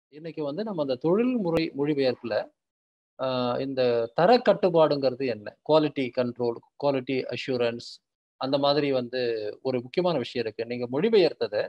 இன்னைக்கு வந்து நம்ம அந்த தொழில்முறை மொழிபெயர்ப்புல ஆஹ் இந்த தர கட்டுப்பாடுங்கிறது என்ன குவாலிட்டி கண்ட்ரோல் குவாலிட்டி அஷூரன்ஸ் அந்த மாதிரி வந்து ஒரு முக்கியமான விஷயம் இருக்கு நீங்க மொழிபெயர்த்ததை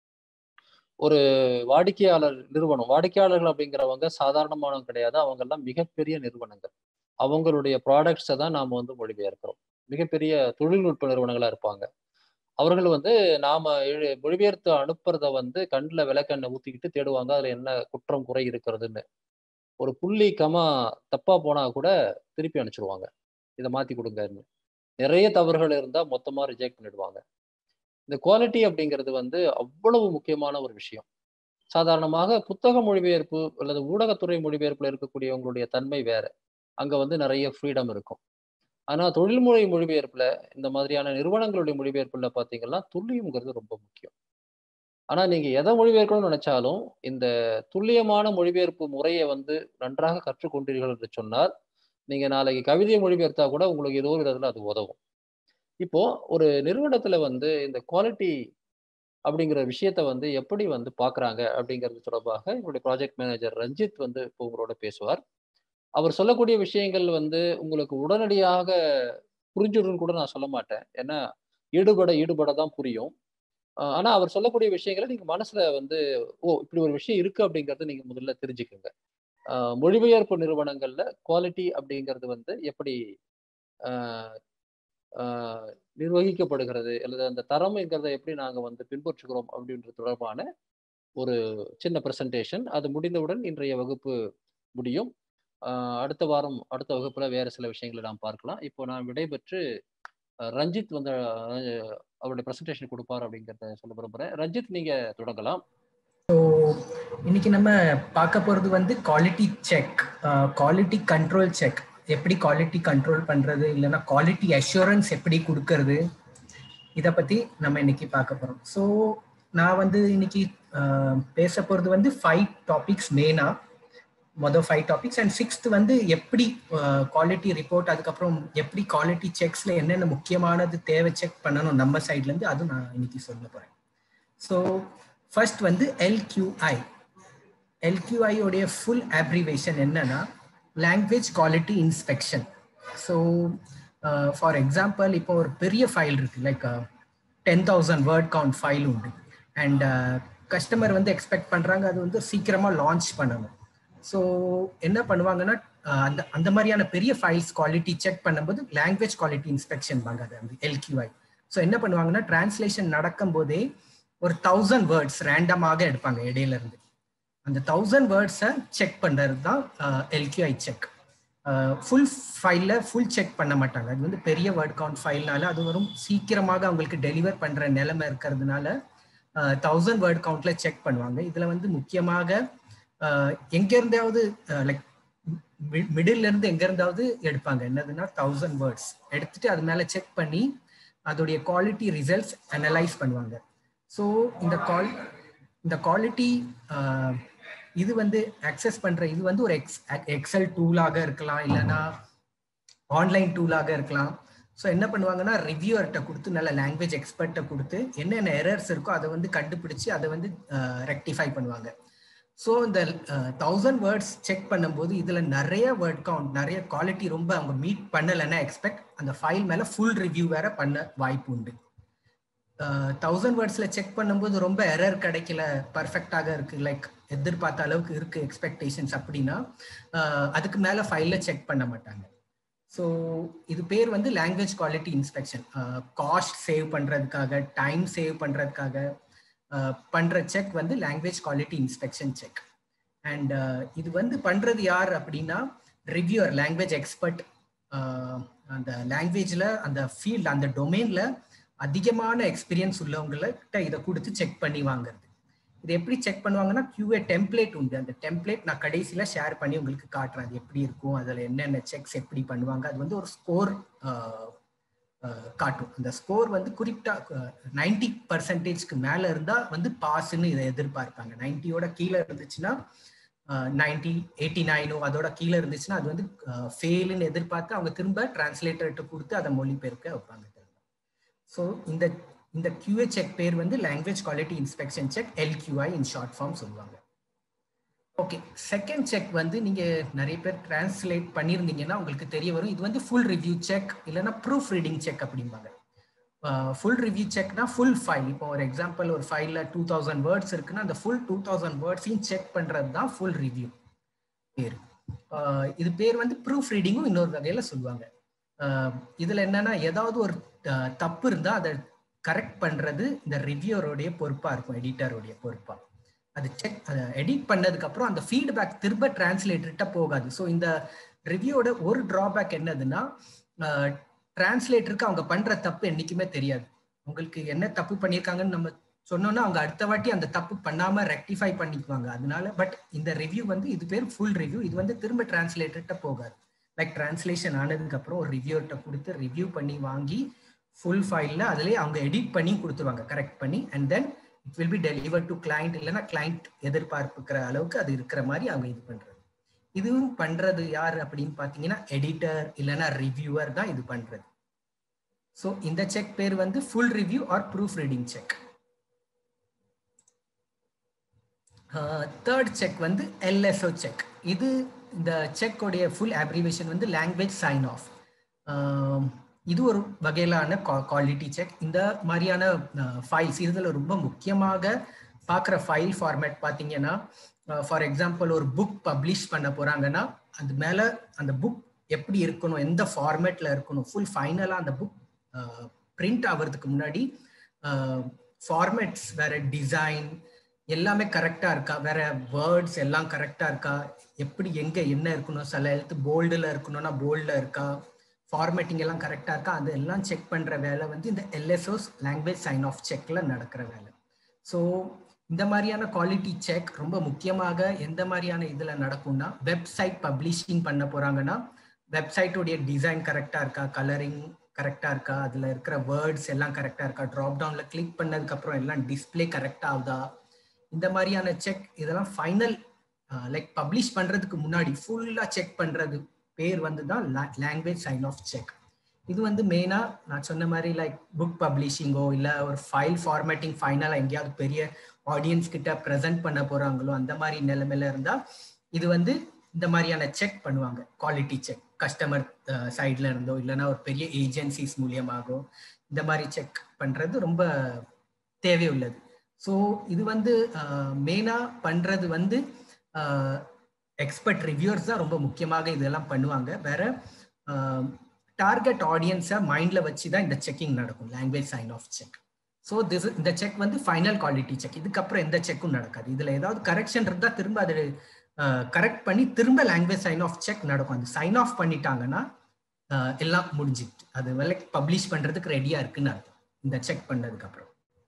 ஒரு வாடிக்கையாளர் நிறுவனம் வாடிக்கையாளர்கள் அப்படிங்கிறவங்க சாதாரணமானவங்க கிடையாது அவங்க எல்லாம் மிகப்பெரிய நிறுவனங்கள் அவங்களுடைய ப்ராடக்ட்ஸை தான் நாம வந்து மொழிபெயர்க்கிறோம் மிகப்பெரிய தொழில்நுட்ப நிறுவனங்களா இருப்பாங்க அவர்கள் வந்து நாம எழு- மொழிபெயர்த்து அனுப்புறத வந்து கண்ணுல விளக்கெண்ணெய் ஊத்திக்கிட்டு தேடுவாங்க அதுல என்ன குற்றம் குறை இருக்கிறதுன்னு ஒரு புள்ளி கமா தப்பா போனா கூட திருப்பி அனுப்பிச்சிடுவாங்க இதை மாத்தி கொடுங்கன்னு நிறைய தவறுகள் இருந்தா மொத்தமா ரிஜெக்ட் பண்ணிடுவாங்க இந்த குவாலிட்டி அப்படிங்கிறது வந்து அவ்வளவு முக்கியமான ஒரு விஷயம் சாதாரணமாக புத்தக மொழிபெயர்ப்பு அல்லது ஊடகத்துறை மொழிபெயர்ப்புல இருக்கக்கூடியவங்களுடைய தன்மை வேற அங்க வந்து நிறைய ஃப்ரீடம் இருக்கும் ஆனா தொழில்முறை மொழிபெயர்ப்புல இந்த மாதிரியான நிறுவனங்களுடைய மொழிபெயர்ப்புல பாத்தீங்கன்னா துல்லியம்ங்கிறது ரொம்ப முக்கியம் ஆனா நீங்க எதை மொழிபெயர்க்கணும்னு நினைச்சாலும் இந்த துல்லியமான மொழிபெயர்ப்பு முறையை வந்து நன்றாக கற்றுக்கொண்டீர்கள் என்று சொன்னால் நீங்க நாளைக்கு கவிதையை மொழிபெயர்த்தா கூட உங்களுக்கு ஏதோ ஒரு விதத்துல அது உதவும் இப்போ ஒரு நிறுவனத்துல வந்து இந்த குவாலிட்டி அப்படிங்கிற விஷயத்த வந்து எப்படி வந்து பாக்குறாங்க அப்படிங்கிறது தொடர்பாக என்னுடைய ப்ராஜெக்ட் மேனேஜர் ரஞ்சித் வந்து இப்போ உங்களோட பேசுவார் அவர் சொல்லக்கூடிய விஷயங்கள் வந்து உங்களுக்கு உடனடியாக புரிஞ்சிடும்னு கூட நான் சொல்ல மாட்டேன் ஏன்னா ஈடுபட ஈடுபட தான் புரியும் ஆஹ் ஆனா அவர் சொல்லக்கூடிய விஷயங்களை நீங்க மனசுல வந்து ஓ இப்படி ஒரு விஷயம் இருக்கு அப்படிங்கறத நீங்க முதல்ல தெரிஞ்சுக்குங்க ஆஹ் மொழிபெயர்ப்பு நிறுவனங்கள்ல குவாலிட்டி அப்படிங்கிறது வந்து எப்படி ஆஹ் ஆஹ் நிர்வகிக்கப்படுகிறது அல்லது அந்த தரம்ங்கிறத எப்படி நாங்க வந்து பின்பற்றுகிறோம் அப்படின்றது தொடர்பான ஒரு சின்ன பிரசன்டேஷன் அது முடிந்தவுடன் இன்றைய வகுப்பு முடியும் ஆஹ் அடுத்த வாரம் அடுத்த வகுப்புல வேற சில விஷயங்களை நாம் பார்க்கலாம் இப்போ நான் விடைபெற்று அஹ் ரஞ்சித் வந்து அஹ் அவருடைய பிரசன்டேஷன் கொடுப்பார் அப்படிங்கிறத சொல்ல விரும்புறேன் ரஞ்சித் நீங்க தொடங்கலாம் ஸோ இன்னைக்கு நம்ம பார்க்க போகிறது வந்து quality check quality control check எப்படி குவாலிட்டி கண்ட்ரோல் பண்ணுறது இல்லைன்னா குவாலிட்டி அஷூரன்ஸ் எப்படி கொடுக்கறது இதை பற்றி நம்ம இன்னைக்கு பார்க்க போகிறோம் ஸோ நான் வந்து இன்னைக்கு அஹ், பேச போகிறது வந்து ஃபைவ் டாபிக்ஸ் மெயினாக மொதல் ஃபைவ் டாபிக்ஸ் அண்ட் சிக்ஸ்த் வந்து எப்படி குவாலிட்டி ரிப்போர்ட் அதுக்கப்புறம் எப்படி குவாலிட்டி செக்ஸில் என்னென்ன முக்கியமானது தேவை செக் பண்ணணும் நம்ம சைட்லேருந்து அதுவும் நான் இன்னைக்கு சொல்ல போகிறேன் ஸோ ஃபர்ஸ்ட் வந்து எல்கியூஐ எல்கியூஐ உடைய ஃபுல் அப்ரிவேஷன் என்னன்னா language quality inspection so for example இப்போ ஒரு பெரிய ஃபைல் இருக்கு like ten thousand word count file உண்டு அண்ட் கஸ்டமர் வந்து எக்ஸ்பெக்ட் பண்ணுறாங்க அது வந்து சீக்கிரமாக லான்ச் பண்ணணும் ஸோ என்ன பண்ணுவாங்கன்னா அஹ், அந்த அந்த மாதிரியான பெரிய ஃபைல்ஸ் குவாலிட்டி செக் பண்ணும்போது லாங்குவேஜ் குவாலிட்டி இன்ஸ்பெக்ஷன் வாங்க அது வந்து எல்கியூஐ ஸோ என்ன பண்ணுவாங்கன்னா டிரான்ஸ்லேஷன் நடக்கும் போதே ஒரு தௌசண்ட் வேர்ட்ஸ் ரேண்டமாக எடுப்பாங்க இடையில இருந்து அந்த தௌசண்ட் வேர்ட்ஸை செக் பண்ணுறது தான் எல்கியூஐ செக் ஃபுல் ஃபைலில் ஃபுல் செக் பண்ண மாட்டாங்க அது வந்து பெரிய வேர்ட் கவுண்ட் ஃபைல்னால அது வரும் சீக்கிரமாக அவங்களுக்கு டெலிவர் பண்ணுற நிலைமை இருக்கிறதுனால தௌசண்ட் வேர்ட் கவுண்ட்ல செக் பண்ணுவாங்க இதில் வந்து முக்கியமாக அஹ், எங்க இருந்தாவது லைக் மிடில் இருந்து எங்க இருந்தாவது எடுப்பாங்க என்னதுன்னா தௌசண்ட் வேர்ட்ஸ் எடுத்துட்டு அது மேல செக் பண்ணி அதோடைய குவாலிட்டி ரிசல்ட்ஸ் அனலைஸ் பண்ணுவாங்க ஸோ இந்த கால் இந்த குவாலிட்டி இது வந்து அக்சஸ் பண்ற இது வந்து ஒரு எக்ஸ் எக்ஸல் டூலாக இருக்கலாம் இல்லைன்னா ஆன்லைன் டூலாக இருக்கலாம் ஸோ என்ன பண்ணுவாங்கன்னா ரிவ்யூவர்கிட்ட கொடுத்து நல்ல லாங்குவேஜ் எக்ஸ்பர்ட்டை கொடுத்து என்னென்ன எரர்ஸ் இருக்கோ அதை வந்து கண்டுபிடிச்சு அதை வந்து ரெக்டிஃபை பண்ணுவாங்க ஸோ இந்த தௌசண்ட் வேர்ட்ஸ் செக் பண்ணும்போது இதில் நிறைய வேர்ட் கவுண்ட் நிறைய குவாலிட்டி ரொம்ப அவங்க மீட் பண்ணலைன்னா எக்ஸ்பெக்ட் அந்த ஃபைல் மேலே ஃபுல் ரிவ்யூ வேற பண்ண வாய்ப்பு உண்டு தௌசண்ட் வேர்ட்ஸில் செக் பண்ணும்போது ரொம்ப எரர் கிடைக்கல பர்ஃபெக்டாக இருக்கு லைக் எதிர்பார்த்த அளவுக்கு இருக்கு எக்ஸ்பெக்டேஷன்ஸ் அப்படின்னா அஹ், அதுக்கு மேலே ஃபைலில் செக் பண்ண மாட்டாங்க ஸோ இது பேர் வந்து language quality inspection cost save பண்ணுறதுக்காக டைம் சேவ் பண்ணுறதுக்காக பண்ணுற செக் வந்து language quality inspection check and இது வந்து பண்ணுறது யார் அப்படின்னா ரிவ்யூவர் லாங்குவேஜ் எக்ஸ்பர்ட் அந்த லாங்குவேஜில் அந்த ஃபீல்ட் அந்த டொமைனில் அதிகமான எக்ஸ்பீரியன்ஸ் உள்ளவங்கள்ட்ட இதை கொடுத்து செக் பண்ணி வாங்குறது இது எப்படி செக் பண்ணுவாங்கன்னா QA டெம்ப்ளேட் உண்டு அந்த டெம்ப்ளேட் நான் கடைசியில் ஷேர் பண்ணி உங்களுக்கு காட்டுறேன் அது எப்படி இருக்கும் அதில் என்னென்ன செக்ஸ் எப்படி பண்ணுவாங்க அது வந்து ஒரு ஸ்கோர் காட்டும் அந்த ஸ்கோர் வந்து குறிப்பிட்ட நைன்டி பர்சன்டேஜ்க்கு மேலே இருந்தால் வந்து பாஸ்ன்னு இதை எதிர்பார்ப்பாங்க நைன்ட்டியோட கீழே இருந்துச்சுன்னா நைன்டி எயிட்டி நைனோ அதோட கீழே இருந்துச்சுன்னா அது வந்து ஃபெயிலுன்னு எதிர்பார்த்து அவங்க திரும்ப டிரான்ஸ்லேட்டர்கிட்ட கொடுத்து அதை மொழிபெயர்க்க வைப்பாங்க ஸோ இந்த இந்த QA செக் பேர் வந்து language quality inspection check LQI in short form சொல்லுவாங்க ஓகே செகண்ட் செக் வந்து நீங்க நிறைய பேர் டிரான்ஸ்லேட் பண்ணியிருந்தீங்கன்னா உங்களுக்கு தெரிய வரும் இது வந்து ஃபுல் ரிவ்யூ செக் இல்லைன்னா ப்ரூஃப் ரீடிங் செக் அப்படிம்பாங்க ஃபுல் ரிவ்யூ செக்னா ஃபுல் ஃபைல் இப்போ ஒரு எக்ஸாம்பிள் ஒரு ஃபைலில் டூ தௌசண்ட் வேர்ட்ஸ் இருக்குன்னா அந்த ஃபுல் டூ தௌசண்ட் வேர்ட்ஸையும் செக் பண்ணுறது தான் ஃபுல் ரிவ்யூ பேர் இது பேர் வந்து ப்ரூஃப் ரீடிங்கும் இன்னொரு வகையில் சொல்லுவாங்க இதில் என்னன்னா ஏதாவது ஒரு தப்பு இருந்தால் அதை கரெக்ட் பண்ணுறது இந்த ரிவ்யூரோடைய பொறுப்பாக இருக்கும் எடிட்டருடைய பொறுப்பாக அது செக் அதை எடிட் பண்ணதுக்கப்புறம் அந்த ஃபீட்பேக் திரும்ப டிரான்ஸ்லேட்டர்கிட்ட போகாது ஸோ இந்த ரிவ்யூவோட ஒரு ட்ராபேக் என்னதுன்னா டிரான்ஸ்லேட்டருக்கு அவங்க பண்ற தப்பு என்னைக்குமே தெரியாது உங்களுக்கு என்ன தப்பு பண்ணியிருக்காங்கன்னு நம்ம சொன்னோம்னா அவங்க அடுத்த வாட்டி அந்த தப்பு பண்ணாம ரெக்டிஃபை பண்ணிக்குவாங்க அதனால பட் இந்த ரிவ்யூ வந்து இது பேர் ஃபுல் ரிவ்யூ இது வந்து திரும்ப டிரான்ஸ்லேட்டர்கிட்ட போகாது லைக் டிரான்ஸ்லேஷன் ஆனதுக்கு அப்புறம் ஒரு ரிவ்யூர்கிட்ட கொடுத்து ரிவ்யூ பண்ணி வாங்கி ஃபுல் ஃபைல்ல அதுலேயே அவங்க எடிட் பண்ணி கொடுத்துருவாங்க கரெக்ட் பண்ணி and then it will be deliver to client இல்லைன்னா கிளைண்ட் எதிர்பார்ப்புக்கிற அளவுக்கு அது இருக்கிற மாதிரி அவங்க இது பண்றது இதுவும் பண்றது யார் அப்படின்னு பாத்தீங்கன்னா எடிட்டர் இல்லைன்னா ரிவ்யூவர் தான் இது பண்றது ஸோ இந்த செக் பேர் வந்து full review or proofreading check third check வந்து எல்எஸ்ஓ செக் இது இந்த செக்கோடைய ஃபுல் அப்ரிவேஷன் வந்து லாங்குவேஜ் சைன் ஆஃப் இது ஒரு வகையிலான குவாலிட்டி செக் இந்த மாதிரியான ஃபைல்ஸ் இதில் ரொம்ப முக்கியமாக பார்க்குற ஃபைல் ஃபார்மேட் பார்த்தீங்கன்னா ஃபார் எக்ஸாம்பிள் ஒரு புக் பப்ளிஷ் பண்ண போகிறாங்கன்னா அது மேலே அந்த புக் எப்படி இருக்கணும் எந்த ஃபார்மேட்டில் இருக்கணும் ஃபுல் ஃபைனலாக அந்த புக் பிரிண்ட் ஆகிறதுக்கு முன்னாடி ஃபார்மேட்ஸ் வேற டிசைன் எல்லாமே கரெக்டாக இருக்கா வேற வேர்ட்ஸ் எல்லாம் கரெக்டாக இருக்கா எப்படி எங்கே என்ன இருக்கணும் சில எழுத்து போல்டில் இருக்கணும்னா போல்டில் இருக்கா ஃபார்மேட்டிங் எல்லாம் கரெக்டாக இருக்கா அது எல்லாம் செக் பண்ணுற வேலை வந்து இந்த எல்எஸ்ஓஸ் லாங்குவேஜ் சைன் ஆஃப் செக்ல நடக்கிற வேலை ஸோ இந்த மாதிரியான குவாலிட்டி செக் ரொம்ப முக்கியமாக எந்த மாதிரியான இதில் நடக்கும்னா வெப்சைட் பப்ளிஷிங் பண்ண போகிறாங்கன்னா வெப்சைட்டோடைய டிசைன் கரெக்டாக இருக்கா கலரிங் கரெக்டாக இருக்கா அதில் இருக்கிற வேர்ட்ஸ் எல்லாம் கரெக்டாக இருக்கா ட்ராப் டவுனில் கிளிக் பண்ணதுக்கப்புறம் எல்லாம் டிஸ்பிளே கரெக்டாக ஆகுதா இந்த மாதிரியான செக் இதெல்லாம் ஃபைனல் லைக் பப்ளிஷ் பண்ணுறதுக்கு முன்னாடி ஃபுல்லாக செக் பண்ணுறது பேர் வந்து தான் லாங்குவேஜ் சைன் ஆஃப் செக் இது வந்து மெயினாக நான் சொன்ன மாதிரி லைக் புக் பப்ளிஷிங்கோ இல்லை ஒரு ஃபைல் ஃபார்மேட்டிங் ஃபைனலாக எங்கேயாவது பெரிய ஆடியன்ஸ் கிட்ட ப்ரெசென்ட் பண்ண போகிறாங்களோ அந்த மாதிரி நிலைமையில இருந்தால் இது வந்து இந்த மாதிரியான செக் பண்ணுவாங்க குவாலிட்டி செக் கஸ்டமர் சைட்ல இருந்தோ இல்லைன்னா ஒரு பெரிய ஏஜென்சிஸ் மூலியமாகவோ இந்த மாதிரி செக் பண்ணுறது ரொம்ப தேவையுள்ளது ஸோ இது வந்து மெயினாக பண்ணுறது வந்து எக்ஸ்பர்ட் ரிவ்யூர்ஸ் தான் ரொம்ப முக்கியமாக இதெல்லாம் பண்ணுவாங்க வேற டார்கெட் ஆடியன்ஸை மைண்டில் வச்சு தான் இந்த செக்கிங் நடக்கும் language sign off check so this இந்த செக் வந்து ஃபைனல் குவாலிட்டி செக் இதுக்கப்புறம் எந்த செக்கும் நடக்காது இதில் ஏதாவது கரெக்ஷன் இருந்தால் திரும்ப அது கரெக்ட் பண்ணி திரும்ப லாங்குவேஜ் சைன் ஆஃப் செக் நடக்கும் அது சைன் ஆஃப் பண்ணிட்டாங்கன்னா எல்லாம் முடிஞ்சிட்டு அது வேலை பப்ளிஷ் பண்ணுறதுக்கு ரெடியாக இருக்குன்னு அர்த்தம் இந்த செக் பண்ணதுக்கப்புறம்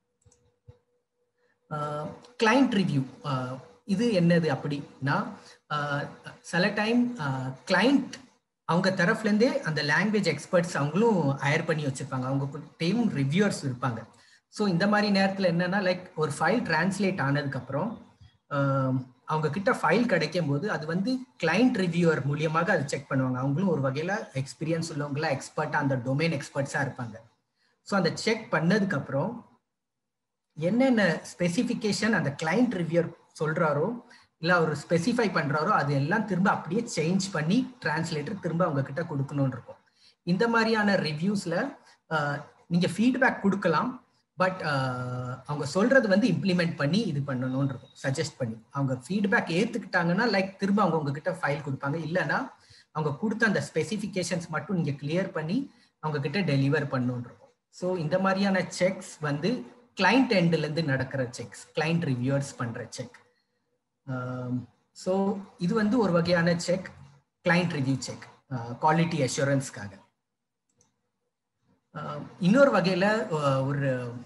கிளைண்ட் ரிவ்யூ இது என்னது அப்படின்னா சில டைம் கிளைண்ட் அவங்க தரப்புலேருந்தே அந்த லாங்குவேஜ் எக்ஸ்பர்ட்ஸ் அவங்களும் ஹயர் பண்ணி வச்சிருப்பாங்க அவங்க டீம் ரிவ்யூவர்ஸ் இருப்பாங்க ஸோ இந்த மாதிரி நேரத்தில் என்னன்னா லைக் ஒரு ஃபைல் டிரான்ஸ்லேட் ஆனதுக்கப்புறம் அவங்க கிட்ட ஃபைல் கிடைக்கும் போது அது வந்து கிளைண்ட் ரிவ்யூவர் மூலியமாக அது செக் பண்ணுவாங்க அவங்களும் ஒரு வகையில் எக்ஸ்பீரியன்ஸ் உள்ளவங்களா எக்ஸ்பர்ட்டாக அந்த டொமைன் எக்ஸ்பர்ட்ஸாக இருப்பாங்க ஸோ அந்த செக் பண்ணதுக்கப்புறம் என்னென்ன ஸ்பெசிஃபிகேஷன் அந்த கிளைண்ட் ரிவ்யூர் சொல்றாரோ இல்லை அவர் ஸ்பெசிஃபை பண்றாரோ அது எல்லாம் திரும்ப அப்படியே சேஞ்ச் பண்ணி டிரான்ஸ்லேட்டர் திரும்ப அவங்க கிட்ட கொடுக்கணும்னு இருக்கும் இந்த மாதிரியான ரிவ்யூஸ்ல நீங்க ஃபீட்பேக் கொடுக்கலாம் பட் அவங்க சொல்றது வந்து இம்ப்ளிமெண்ட் பண்ணி இது பண்ணணும்னு இருக்கும் சஜஸ்ட் பண்ணி அவங்க ஃபீட்பேக் ஏத்துக்கிட்டாங்கன்னா லைக் திரும்ப அவங்க உங்ககிட்ட ஃபைல் கொடுப்பாங்க இல்லைன்னா அவங்க கொடுத்த அந்த ஸ்பெசிஃபிகேஷன்ஸ் மட்டும் நீங்க கிளியர் பண்ணி அவங்க கிட்ட டெலிவர் பண்ணணும்னு இருக்கும் ஸோ இந்த மாதிரியான செக்ஸ் வந்து கிளைண்ட் எண்ட்லேருந்து நடக்கிற செக்ஸ் கிளைண்ட் ரிவ்யூவர்ஸ் பண்ற செக் ஸோ இது வந்து ஒரு வகையான check client review check quality அஷூரன்ஸ்க்காக இன்னொரு வகையில் ஒரு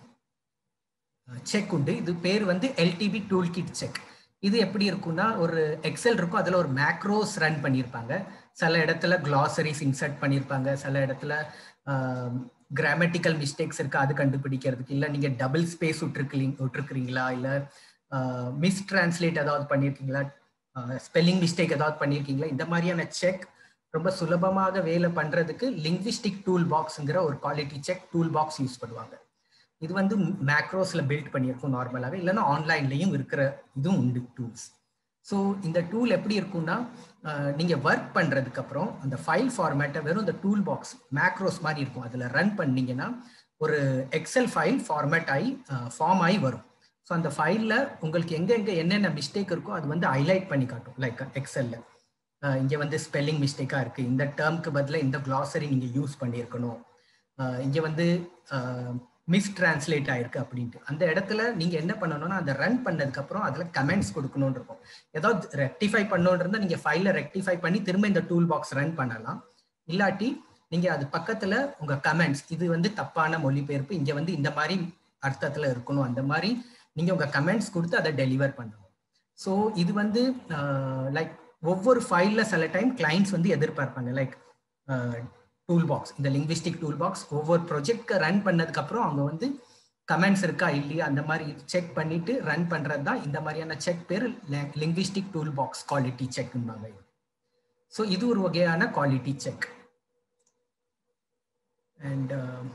செக் உண்டு இது பேர் வந்து எல்டிபி டூல் கிட் செக் இது எப்படி இருக்கும்னா ஒரு எக்ஸல் இருக்கும் அதில் ஒரு மேக்ரோஸ் ரன் பண்ணியிருப்பாங்க சில இடத்துல கிளாசரிஸ் இன்சர்ட் பண்ணியிருப்பாங்க சில இடத்துல கிராமட்டிக்கல் மிஸ்டேக்ஸ் இருக்கு அது கண்டுபிடிக்கிறதுக்கு இல்லை நீங்கள் டபுள் ஸ்பேஸ் விட்டுருக்கீங்க விட்டுருக்குறீங்களா இல்லை மிஸ் டிரான்ஸ்லேட் ஏதாவது பண்ணியிருக்கீங்களா ஸ்பெல்லிங் மிஸ்டேக் ஏதாவது பண்ணியிருக்கீங்களா இந்த மாதிரியான செக் ரொம்ப சுலபமாக வேலை பண்ணுறதுக்கு லிங்விஸ்டிக் டூல் பாக்ஸுங்கிற ஒரு quality check tool box use பண்ணுவாங்க இது வந்து மேக்ரோஸில் பில்ட் பண்ணியிருக்கும் நார்மலாகவே இல்லைன்னா ஆன்லைன்லேயும் இருக்கிற இதுவும் உண்டு டூல்ஸ் ஸோ இந்த டூல் எப்படி இருக்கும்னா நீங்கள் ஒர்க் பண்ணுறதுக்கு அப்புறம் அந்த ஃபைல் ஃபார்மேட்டை வெறும் இந்த டூல் பாக்ஸ் மேக்ரோஸ் மாதிரி இருக்கும் அதில் ரன் பண்ணீங்கன்னா ஒரு எக்ஸல் ஃபைல் ஃபார்மேட் ஆகி ஃபார்ம் ஆகி வரும் ஸோ அந்த ஃபைலில் உங்களுக்கு எங்கே எங்கே என்னென்ன மிஸ்டேக் இருக்கோ அது வந்து ஹைலைட் பண்ணி காட்டும் லைக் எக்ஸலில் இங்கே வந்து ஸ்பெல்லிங் மிஸ்டேக்காக இருக்குது இந்த டேர்ம்க்கு பதிலாக இந்த கிளாசரி நீங்கள் யூஸ் பண்ணியிருக்கணும் இங்கே வந்து மிஸ் டிரான்ஸ்லேட் ஆயிருக்கு அப்படின்ட்டு அந்த இடத்துல நீங்கள் என்ன பண்ணணும்னா அந்த ரன் பண்ணதுக்கப்புறம் அதில் கமெண்ட்ஸ் கொடுக்கணும்னு இருக்கும் ஏதாவது ரெக்டிஃபை பண்ணணுன்னு இருந்தால் நீங்கள் ஃபைலை ரெக்டிஃபை பண்ணி திரும்ப இந்த டூல் பாக்ஸ் ரன் பண்ணலாம் இல்லாட்டி நீங்கள் அது பக்கத்தில் உங்கள் கமெண்ட்ஸ் இது வந்து தப்பான மொழிபெயர்ப்பு இங்கே வந்து இந்த மாதிரி அர்த்தத்தில் இருக்கணும் அந்த மாதிரி நீங்கள் உங்கள் கமெண்ட்ஸ் கொடுத்து அதை டெலிவர் பண்ணணும் ஸோ இது வந்து லைக் ஒவ்வொரு ஃபைலில் சில டைம் கிளைண்ட்ஸ் வந்து எதிர்பார்ப்பாங்க லைக் டூல் பாக்ஸ் இந்த லிங்விஸ்டிக் டூல் பாக்ஸ் ஒவ்வொரு ப்ரொஜெக்ட்க்கு ரன் பண்ணதுக்கு அப்புறம் அவங்க வந்து கமெண்ட்ஸ் இருக்கா இல்லையா அந்த மாதிரி செக் பண்ணிட்டு ரன் பண்றது தான் இந்த மாதிரியான செக் பேர் லிங்விஸ்டிக் டூல் பாக்ஸ் குவாலிட்டி செக்பாங்க ஸோ இது ஒரு வகையான குவாலிட்டி செக் அண்ட்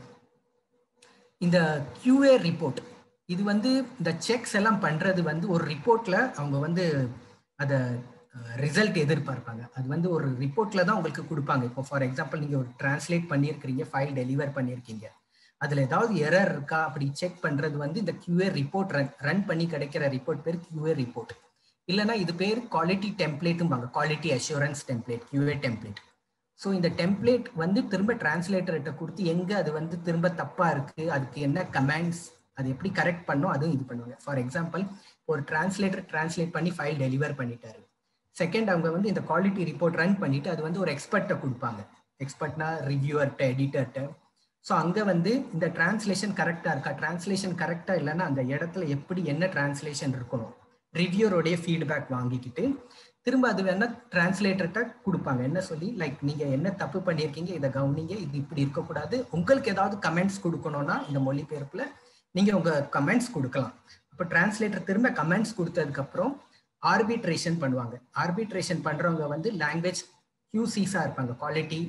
இந்த கியூஏ ரிப்போர்ட் இது வந்து இந்த செக்ஸ் எல்லாம் பண்றது வந்து ஒரு ரிப்போர்ட்ல அவங்க வந்து அதை ரிசல்ட் எதிர்பார்ப்பாங்க அது வந்து ஒரு ரிப்போர்ட்ல தான் உங்களுக்கு கொடுப்பாங்க இப்போ ஃபார் எக்ஸாம்பிள் நீங்க ஒரு டிரான்ஸ்லேட் பண்ணியிருக்கிறீங்க ஃபைல் டெலிவர் பண்ணியிருக்கீங்க அதுல ஏதாவது எரர் இருக்கா அப்படி செக் பண்றது வந்து இந்த கியூஏ ரிப்போர்ட் ரன் ரன் பண்ணி கிடைக்கிற ரிப்போர்ட் பேர் கியூஏ ரிப்போர்ட் இல்லைன்னா இது பேர் குவாலிட்டி டெம்ப்ளேட்டும்பாங்க quality assurance template QA template so இந்த டெம்ப்ளேட் வந்து திரும்ப டிரான்ஸ்லேட்டர்கிட்ட கொடுத்து எங்க அது வந்து திரும்ப தப்பா இருக்கு அதுக்கு என்ன கமெண்ட்ஸ் அது எப்படி கரெக்ட் பண்ணும் அதுவும் இது பண்ணுவாங்க ஃபார் எக்ஸாம்பிள் ஒரு டிரான்ஸ்லேட்டர் டிரான்ஸ்லேட் பண்ணி ஃபைல் டெலிவர் பண்ணிட்டாரு செகண்ட் அவங்க வந்து இந்த குவாலிட்டி ரிப்போர்ட் ரன் பண்ணிட்டு அது வந்து ஒரு எக்ஸ்பர்ட்டை கொடுப்பாங்க எக்ஸ்பர்ட்னா ரிவ்யூவர்கிட்ட எடிட்டர்கிட்ட ஸோ அங்கே வந்து இந்த டிரான்ஸ்லேஷன் கரெக்டாக இருக்கா டிரான்ஸ்லேஷன் கரெக்டாக இல்லைன்னா அந்த இடத்துல எப்படி என்ன டிரான்ஸ்லேஷன் இருக்கணும் ரிவ்யூரோடைய ஃபீட்பேக் வாங்கிக்கிட்டு திரும்ப அது வேணா டிரான்ஸ்லேட்டர்கிட்ட கொடுப்பாங்க என்ன சொல்லி லைக் நீங்கள் என்ன தப்பு பண்ணியிருக்கீங்க இதை கவனிங்க இது இப்படி இருக்கக்கூடாது உங்களுக்கு ஏதாவது கமெண்ட்ஸ் கொடுக்கணும்னா இந்த மொழிபெயர்ப்பில் நீங்கள் உங்கள் கமெண்ட்ஸ் கொடுக்கலாம் அப்போ டிரான்ஸ்லேட்டர் திரும்ப கமெண்ட்ஸ் கொடுத்ததுக்கப்புறம் ஆர்பிட்ரேஷன் பண்ணுவாங்க ஆர்பிட்ரேஷன் பண்றவங்க வந்து லாங்குவேஜ் கியூசிஸா இருப்பாங்க quality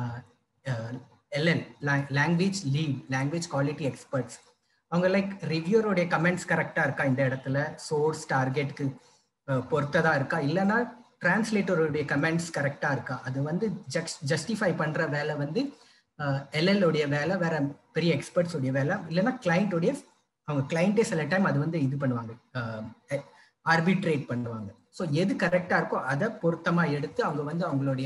LL language lead language quality experts அவங்க லைக் ரிவ்யூரோடைய கமெண்ட்ஸ் கரெக்டா இருக்கா இந்த இடத்துல சோர்ஸ் டார்கெட்க்கு பொறுத்ததா இருக்கா இல்லைன்னா டிரான்ஸ்லேட்டருடைய கமெண்ட்ஸ் கரெக்டா இருக்கா அது வந்து ஜஸ்டிஃபை பண்ற வேலை வந்து எல்எல் உடைய வேலை வேற பெரிய எக்ஸ்பர்ட்ஸ் உடைய வேலை இல்லைன்னா கிளைண்ட்டுடைய அவங்க கிளைண்ட்டே சில டைம் அது வந்து இது பண்ணுவாங்க ஆர்பிட்ரேட் பண்ணுவாங்க ஸோ எது கரெக்டாக இருக்கோ அதை பொருத்தமாக எடுத்து அவங்க வந்து அவங்களுடைய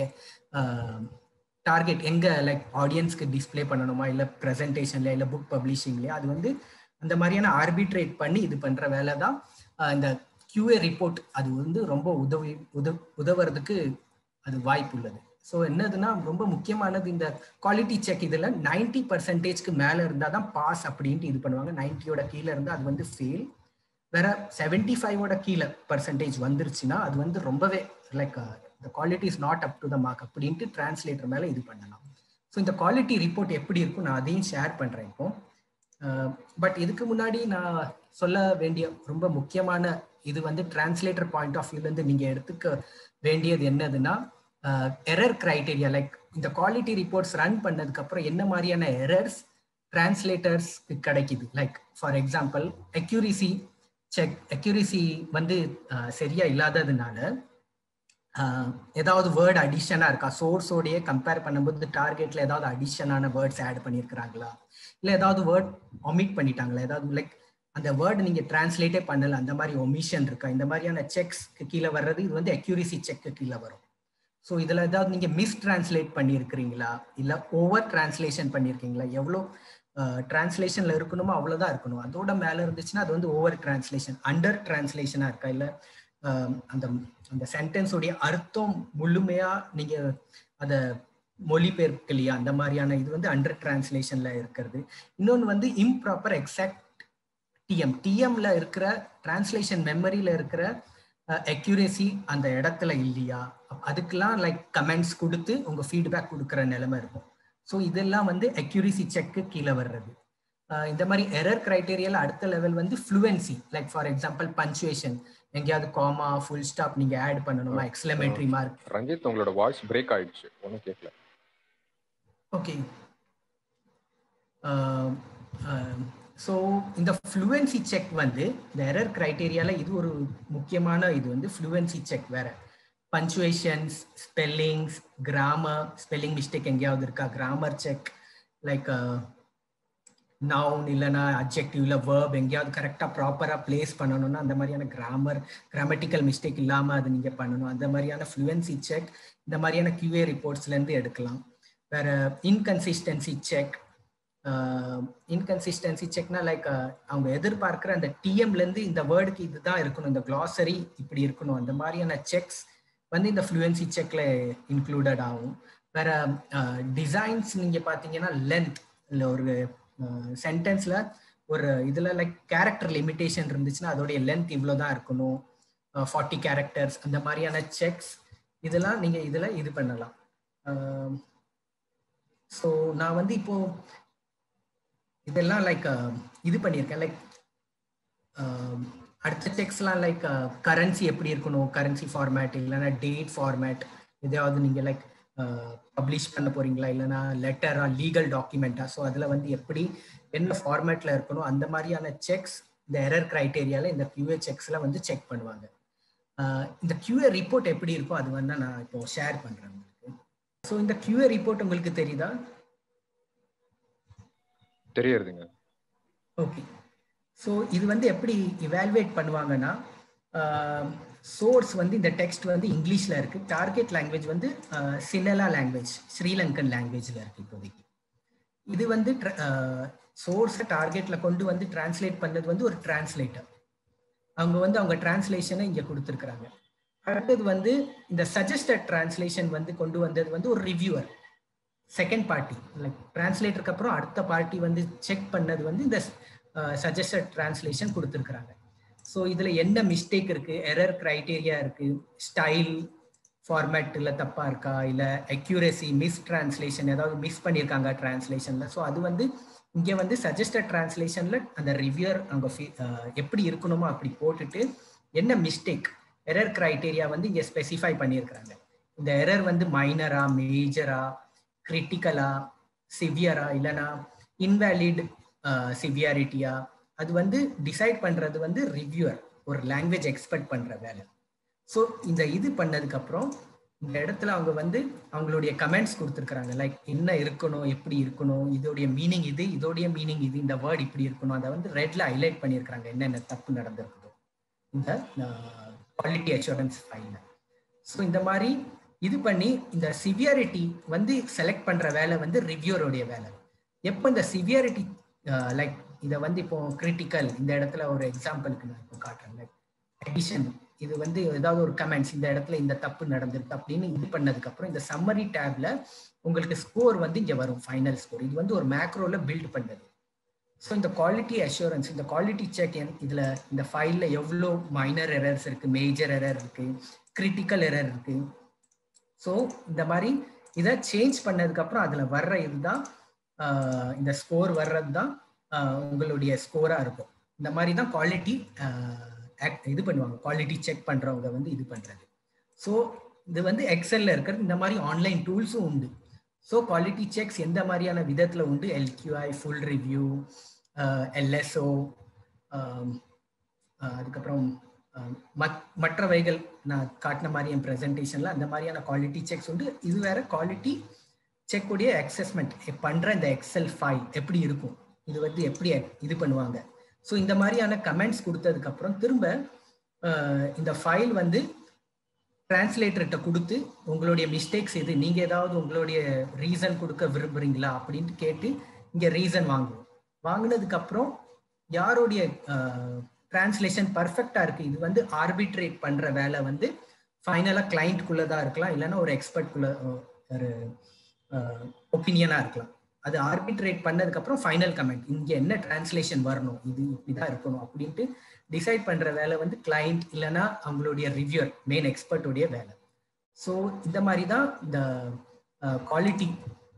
டார்கெட் எங்கே லைக் ஆடியன்ஸ்க்கு டிஸ்பிளே பண்ணணுமா இல்லை ப்ரெசன்டேஷன்ல இல்லை புக் பப்ளிஷிங்லேயே அது வந்து அந்த மாதிரியான ஆர்பிட்ரேட் பண்ணி இது பண்ணுற வேலை தான் இந்த கியூஏ ரிப்போர்ட் அது வந்து ரொம்ப உதவி உத உதவுறதுக்கு அது வாய்ப்பு உள்ளது ஸோ என்னதுன்னா ரொம்ப முக்கியமானது இந்த குவாலிட்டி செக் இதில் நைன்டி பர்சன்டேஜ்க்கு மேலே இருந்தால் தான் பாஸ் அப்படின்ட்டு இது பண்ணுவாங்க நைன்ட்டியோட கீழே இருந்தால் அது வந்து ஃபெயில் வேற செவன்டி ஃபைவோட கீழே பர்சன்டேஜ் வந்துருச்சுன்னா அது வந்து ரொம்பவே like the quality is not up to the mark அப்படின்ட்டு டிரான்ஸ்லேட்டர் மேலே இது பண்ணலாம் ஸோ இந்த குவாலிட்டி ரிப்போர்ட் எப்படி இருக்கும் நான் அதையும் ஷேர் பண்ணுறேன் இப்போ பட் இதுக்கு முன்னாடி நான் சொல்ல வேண்டிய ரொம்ப முக்கியமான இது வந்து டிரான்ஸ்லேட்டர் பாயிண்ட் ஆஃப் வியூலேருந்து நீங்கள் எடுத்துக்க வேண்டியது என்னதுன்னா எரர் கிரைட்டீரியா லைக் இந்த குவாலிட்டி ரிப்போர்ட்ஸ் ரன் பண்ணதுக்கப்புறம் என்ன மாதிரியான எரர்ஸ் டிரான்ஸ்லேட்டர்ஸ்க்கு கிடைக்குது like for example accuracy check accuracy வந்து சரியா இல்லாததுனால ஏதாவது வேர்ட் அடிஷனா இருக்கா சோர்ஸோடைய கம்பேர் பண்ணும்போது டார்கெட்ல ஏதாவது அடிஷனான வேர்ட்ஸ் ஆட் பண்ணியிருக்கிறாங்களா இல்லை ஏதாவது வேர்ட் ஒமிட் பண்ணிட்டாங்களா ஏதாவது லைக் அந்த வேர்டு நீங்க டிரான்ஸ்லேட்டே பண்ணல அந்த மாதிரி ஒமிஷன் இருக்கா இந்த மாதிரியான செக்ஸ்க்கு கீழே வர்றது இது வந்து அக்யூரிசி செக்கு கீழே வரும் ஸோ இதில் ஏதாவது நீங்கள் மிஸ் டிரான்ஸ்லேட் பண்ணியிருக்கிறீங்களா இல்லை ஓவர் டிரான்ஸ்லேஷன் பண்ணியிருக்கீங்களா எவ்வளோ டிரான்ஸ்லேஷன்ல இருக்கணுமோ அவ்வளோதான் இருக்கணும் அதோட மேலே இருந்துச்சுன்னா அது வந்து ஓவர் டிரான்ஸ்லேஷன் அண்டர் டிரான்ஸ்லேஷனாக இருக்கா இல்லை அந்த அந்த சென்டென்ஸோடைய அர்த்தம் முழுமையா நீங்க அதை மொழிபெயர்க்கலையா அந்த மாதிரியான இது வந்து அண்டர் டிரான்ஸ்லேஷன்ல இருக்கிறது இன்னொன்று வந்து இம்ப்ராப்பர் எக்ஸாக்ட் டிஎம் டிஎம்ல இருக்கிற டிரான்ஸ்லேஷன் மெமரியில இருக்கிற அக்யூரேசி அந்த இடத்துல இல்லையா அதுக்கெல்லாம் லைக் கமெண்ட்ஸ் கொடுத்து உங்க ஃபீட்பேக் கொடுக்குற நிலைமை இருக்கும் ஸோ இதெல்லாம் வந்து அக்யூரிசி செக்கு கீழே வர்றது இந்த மாதிரி எரர் கிரைட்டீரியால அடுத்த லெவல் வந்து fluency like for example punctuation எங்கேயாவது காமா ஃபுல் ஸ்டாப் நீங்க ஆட் பண்ணணுமா எக்ஸ்லமேட்டரி மார்க் ரஞ்சித் உங்களோட வாய்ஸ் பிரேக் ஆயிடுச்சு ஒன்றும் கேட்கல ஓகே ஸோ இந்த ஃப்ளூவன்சி செக் வந்து இந்த எரர் கிரைட்டீரியால இது ஒரு முக்கியமான இது வந்து ஃப்ளூவன்சி செக் வேற punctuations spellings grammar spelling mistake எங்கேயாவது இருக்கா கிராமர் செக் லைக் நவுன் இல்லைன்னா அப்ஜெக்டிவ்ல வேர்ப் எங்கேயாவது கரெக்டாக ப்ராப்பராக பிளேஸ் பண்ணணும்னா அந்த மாதிரியான கிராமர் கிராமட்டிக்கல் மிஸ்டேக் இல்லாமல் அது நீங்கள் பண்ணணும் அந்த மாதிரியான ஃப்ளூவன்சி செக் இந்த மாதிரியான கியூஏ ரிப்போர்ட்ஸ்லேருந்து எடுக்கலாம் வேற இன்கன்சிஸ்டன்சி செக் இன்கன்சிஸ்டன்சி செக்னா லைக் அவங்க எதிர்பார்க்குற அந்த டிஎம்லேருந்து இந்த வேர்டுக்கு இதுதான் இருக்கணும் இந்த கிளாசரி இப்படி இருக்கணும் அந்த மாதிரியான செக்ஸ் வந்து இந்த ஃப்ளூவன்சி செக்ல இன்க்ளூடட் ஆகும் வேற டிசைன்ஸ் நீங்க பாத்தீங்கன்னா லென்த் இல்ல ஒரு சென்டென்ஸ்ல ஒரு இதுல லைக் கேரக்டர் லிமிடேஷன் இருந்துச்சுன்னா அதோடைய லென்த் இவ்வளவுதான் இருக்கணும் ஃபார்ட்டி கேரக்டர்ஸ் அந்த மாதிரியான செக்ஸ் இதெல்லாம் நீங்க இதுல இது பண்ணலாம் ஸோ நான் வந்து இப்போ இதெல்லாம் லைக் இது பண்ணியிருக்கேன் லைக் அடுத்த செக்ஸ்லாம் லைக் கரன்சி எப்படி இருக்கணும் கரன்சி ஃபார்மேட் இல்லைன்னா டேட் ஃபார்மேட் எதையாவது நீங்கள் லைக் பப்ளிஷ் பண்ண போறீங்களா இல்லைன்னா லெட்டரா லீகல் டாக்குமெண்ட்டா ஸோ அதில் வந்து எப்படி என்ன ஃபார்மேட்டில் இருக்கணும் அந்த மாதிரியான செக்ஸ் இந்த எரர் கிரைட்டேரியாவில் இந்த கியூஏ செக்ஸில் வந்து செக் பண்ணுவாங்க இந்த கியூஏ ரிப்போர்ட் எப்படி இருக்கோ அது வந்து நான் இப்போ ஷேர் பண்ணுறேன் உங்களுக்கு ஸோ இந்த கியூஏ ரிப்போர்ட் உங்களுக்கு தெரியுதா தெரியறதுங்க ஓகே ஸோ இது வந்து எப்படி இவால்வேட் பண்ணுவாங்கன்னா சோர்ஸ் வந்து இந்த டெக்ஸ்ட் வந்து இங்கிலீஷில் இருக்கு டார்கெட் லாங்குவேஜ் வந்து சினலா லாங்குவேஜ் ஸ்ரீலங்கன் லாங்குவேஜில் இருக்கு இப்போதைக்கு இது வந்து சோர்ஸை டார்கெட்டில் கொண்டு வந்து டிரான்ஸ்லேட் பண்ணது வந்து ஒரு டிரான்ஸ்லேட்டர் அவங்க வந்து அவங்க டிரான்ஸ்லேஷனை இங்கே கொடுத்துருக்குறாங்க அடுத்தது வந்து இந்த சஜஸ்டட் டிரான்ஸ்லேஷன் வந்து கொண்டு வந்தது வந்து ஒரு ரிவ்யூவர் செகண்ட் பார்ட்டி லைக் டிரான்ஸ்லேட்டருக்கு அப்புறம் அடுத்த பார்ட்டி வந்து செக் பண்ணது வந்து இந்த சஜஸ்டட் டிரான்ஸ்லேஷன் கொடுத்துருக்குறாங்க ஸோ இதில் என்ன மிஸ்டேக் இருக்கு எரர் கிரைட்டீரியா இருக்கு ஸ்டைல் ஃபார்மேட்டில் தப்பா இருக்கா இல்லை அக்யூரசி மிஸ் டிரான்ஸ்லேஷன் ஏதாவது மிஸ் பண்ணியிருக்காங்க டிரான்ஸ்லேஷனில் ஸோ அது வந்து இங்கே வந்து சஜஸ்டட் டிரான்ஸ்லேஷனில் அந்த ரிவ்யூர் அங்கே எப்படி இருக்கணுமோ அப்படி போட்டுட்டு என்ன மிஸ்டேக் எரர் கிரைட்டீரியா வந்து இங்கே ஸ்பெசிஃபை பண்ணியிருக்கிறாங்க இந்த எரர் வந்து மைனரா மேஜரா கிரிட்டிக்கலா சிவியரா இல்லைனா இன்வேலிட் சிவியாரிட்டியா அது வந்து டிசைட் பண்றது வந்து ரிவ்யூவர் ஒரு லாங்குவேஜ் எக்ஸ்பெக்ட் பண்ற வேலை ஸோ இந்த இது பண்ணதுக்கு அப்புறம் இந்த இடத்துல அவங்க வந்து அவங்களுடைய கமெண்ட்ஸ் கொடுத்துருக்குறாங்க லைக் என்ன இருக்கணும் எப்படி இருக்கணும் இதோடைய மீனிங் இது இதோடைய மீனிங் இது இந்த வேர்ட் இப்படி இருக்கணும் அதை வந்து ரெட்ல ஹைலைட் பண்ணியிருக்கிறாங்க என்னென்ன தப்பு நடந்திருக்குதோ இந்த குவாலிட்டி அஷூரன்ஸ் ஃபைல ஸோ இந்த மாதிரி இது பண்ணி இந்த சிவியாரிட்டி வந்து செலக்ட் பண்ற வேலை வந்து ரிவ்யூரோடைய வேலை எப்போ இந்த சிவியாரிட்டி லைக் இதை வந்து இப்போ கிரிட்டிக்கல் இந்த இடத்துல ஒரு எக்ஸாம்பிளுக்கு நான் இப்போ காட்டுறேன் லைக் எடிஷன் இது வந்து ஏதாவது ஒரு கமெண்ட்ஸ் இந்த இடத்துல இந்த தப்பு நடந்திருக்கு அப்படின்னு இது பண்ணதுக்கு அப்புறம் இந்த சம்மரி டேப்ல உங்களுக்கு ஸ்கோர் வந்து இங்க வரும் ஃபைனல் ஸ்கோர் இது வந்து ஒரு மேக்ரோல பில்ட் பண்ணது ஸோ இந்த குவாலிட்டி அஷூரன்ஸ் இந்த குவாலிட்டி செக் இதுல இந்த ஃபைல்ல எவ்வளோ மைனர் எரர்ஸ் இருக்கு மேஜர் எரர் இருக்கு கிரிட்டிக்கல் எரர் இருக்கு ஸோ இந்த மாதிரி இதை சேஞ்ச் பண்ணதுக்கு அப்புறம் அதுல வர்ற இதுதான் இந்த ஸ்கோர் வர்றது தான் உங்களுடைய ஸ்கோரா இருக்கும் இந்த மாதிரி தான் குவாலிட்டி இது பண்ணுவாங்க குவாலிட்டி செக் பண்றவங்க வந்து இது பண்றது ஸோ இது வந்து எக்ஸல்ல இருக்கிறது இந்த மாதிரி ஆன்லைன் டூல்ஸும் உண்டு ஸோ குவாலிட்டி செக்ஸ் எந்த மாதிரியான விதத்துல உண்டு எல்கியூஐ ஃபுல் ரிவ்யூ எல்எஸ்ஓ அதுக்கப்புறம் மற்றவைகள் நான் காட்டின மாதிரி என் ப்ரெசன்டேஷன்ல அந்த மாதிரியான குவாலிட்டி செக்ஸ் உண்டு இது வேற குவாலிட்டி செக் உடைய அக்சஸ்மெண்ட் பண்ற இந்த எக்ஸல் ஃபைல் எப்படி இருக்கும் இது வந்து எப்படி இது பண்ணுவாங்க ஸோ இந்த மாதிரியான கமெண்ட்ஸ் கொடுத்ததுக்கு அப்புறம் திரும்ப இந்த ஃபைல் வந்து டிரான்ஸ்லேட்டர்கிட்ட கொடுத்து உங்களுடைய மிஸ்டேக்ஸ் எது நீங்க ஏதாவது உங்களுடைய ரீசன் கொடுக்க விரும்புறீங்களா அப்படின்ட்டு கேட்டு இங்க ரீசன் வாங்குவோம் வாங்கினதுக்கு அப்புறம் யாருடைய டிரான்ஸ்லேஷன் பர்ஃபெக்டா இருக்கு இது வந்து ஆர்பிட்ரேட் பண்ற வேலை வந்து ஃபைனலா கிளைண்ட்குள்ள தான் இருக்கலாம் இல்லைன்னா ஒரு எக்ஸ்பர்ட்குள்ள ஒரு ஒப்பீனியனா இருக்கலாம் அது ஆர்பிட்ரேட் பண்ணதுக்கு அப்புறம் ஃபைனல் கமெண்ட் இங்க என்ன டிரான்ஸ்லேஷன் வரணும் இது இப்படிதான் இருக்கணும் அப்படின்ட்டு டிசைட் பண்ற வேலை வந்து கிளைண்ட் இல்லைன்னா அவங்களுடைய ரிவ்யூர் மெயின் எக்ஸ்பர்ட்டுடைய வேலை ஸோ இந்த மாதிரி தான் இந்த குவாலிட்டி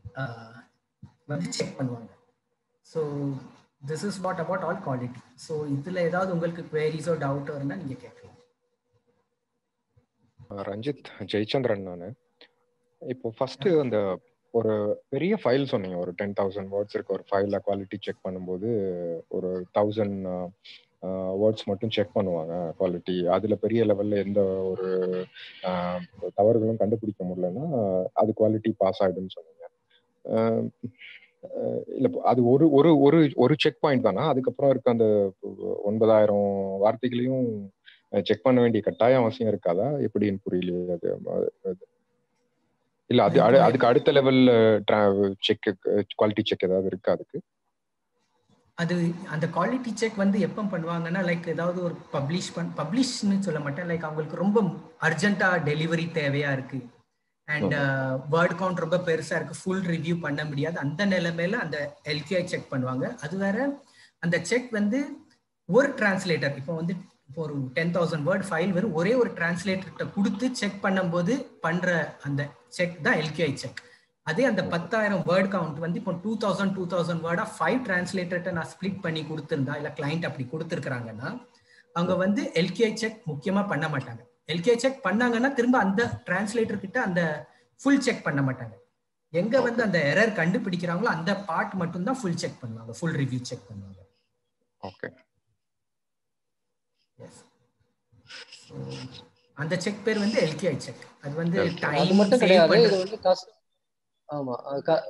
வந்து செக் பண்ணுவாங்க so this is what about all quality so இதுல ஏதாவது உங்களுக்கு குவேரிஸோ டவுட்டோ இருந்தால் நீங்க கேட்கலாம் ரஞ்சித் ஜெயச்சந்திரன் நான் இப்போ ஃபர்ஸ்ட் அந்த ஒரு பெரிய ஃபைல் சொன்னீங்க ஒரு டென் தௌசண்ட் வேர்ட்ஸ் இருக்க ஒரு ஃபைல குவாலிட்டி செக் பண்ணும்போது ஒரு தௌசண்ட் வேர்ட்ஸ் மட்டும் செக் பண்ணுவாங்க குவாலிட்டி அதுல பெரிய லெவல்ல எந்த ஒரு ஆஹ், தவறுகளும் கண்டுபிடிக்க முடியலன்னா அது குவாலிட்டி பாஸ் ஆயிடும்னு சொன்னீங்க ஆஹ், ஆஹ், இல்ல அது ஒரு ஒரு ஒரு ஒரு செக் பாயிண்ட் தானா அதுக்கப்புறம் இருக்க அந்த ஒன்பதாயிரம் வார்த்தைகளையும் செக் பண்ண வேண்டிய கட்டாயம் அவசியம் இருக்காதா எப்படின்னு புரியலையே அது அது- இல்ல அது அடு- அதுக்கு அடுத்த லெவல்ல செக் குவாலிட்டி செக் ஏதாவது இருக்கா அதுக்கு அது அந்த குவாலிட்டி செக் வந்து எப்போ பண்ணுவாங்கன்னா லைக் ஏதாவது ஒரு பப்ளிஷ் பண் பப்ளிஷ்னு சொல்ல மாட்டேன் லைக் அவங்களுக்கு ரொம்ப அர்ஜென்ட்டா டெலிவரி தேவையா இருக்கு அண்ட் வேர்ட் கவுண்ட் ரொம்ப பெருசா இருக்கு ஃபுல் ரிவ்யூ பண்ண முடியாது அந்த நிலைமையில அந்த எல்கிஐ செக் பண்ணுவாங்க அது வேற அந்த செக் வந்து ஒரு டிரான்ஸ்லேட்டர் இப்போ வந்து இப்போ ஒரு டென் தௌசண்ட் வேர்ட் ஃபைல் வரும் ஒரே ஒரு டிரான்ஸ்லேட்டர்கிட்ட கொடுத்து செக் பண்ணும்போது பண்ற அந்த செக் தான் எல்கிஐ செக் அதே அந்த பத்தாயிரம் வேர்ட் கவுண்ட் வந்து இப்போ டூ தௌசண்ட் டூ தௌசண்ட் வேர்டா ஃபைவ் டிரான்ஸ்லேட்டர்கிட்ட நான் ஸ்ப்ளிட் பண்ணி கொடுத்துருந்தா இல்ல கிளைண்ட் அப்படி கொடுத்துருக்காங்கன்னா அவங்க வந்து எல்கிஐ செக் முக்கியமா பண்ண மாட்டாங்க எல்கிஐ செக் பண்ணாங்கன்னா திரும்ப அந்த டிரான்ஸ்லேட்டர் கிட்ட அந்த ஃபுல் செக் பண்ண மாட்டாங்க எங்க வந்து அந்த எரர் கண்டுபிடிக்கிறாங்களோ அந்த பார்ட் மட்டும் தான் ஃபுல் செக் பண்ணுவாங்க ஃபுல் ரிவ்யூ செக் பண்ணுவாங்க ஓகே எஸ் அந்த செக் பேர் வந்து எல்கிஐ செக் அது வந்து Okay. அது டைம் மட்டும் சேவ் கிடையாது இது பண்றது வந்து கஸ் ஆமா அது க-